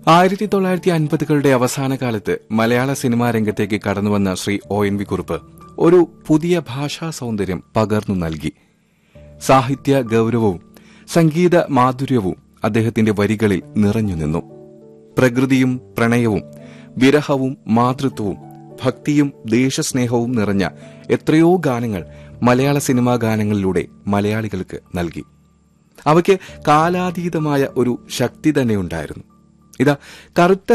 ആയിരത്തി തൊള്ളായിരത്തി അൻപതുകളുടെ അവസാന കാലത്ത് മലയാള സിനിമാ രംഗത്തേക്ക് കടന്നുവന്ന Shri O N V Kurup ഒരു പുതിയ ഭാഷാ സൗന്ദര്യം പകർന്നു നൽകി സാഹിത്യ ഗൗരവവും സംഗീത മാധുര്യവും അദ്ദേഹത്തിന്റെ വരികളിൽ നിറഞ്ഞു നിന്നു പ്രകൃതിയും പ്രണയവും വിരഹവും മാതൃത്വവും ഭക്തിയും ദേശസ്നേഹവും നിറഞ്ഞ എത്രയോ ഗാനങ്ങൾ മലയാള സിനിമാ ഗാനങ്ങളിലൂടെ മലയാളികൾക്ക് നൽകി അവയ്ക്ക് കാലാതീതമായ ഒരു ശക്തി തന്നെ ഉണ്ടായിരുന്നു ഇതാ കറുത്ത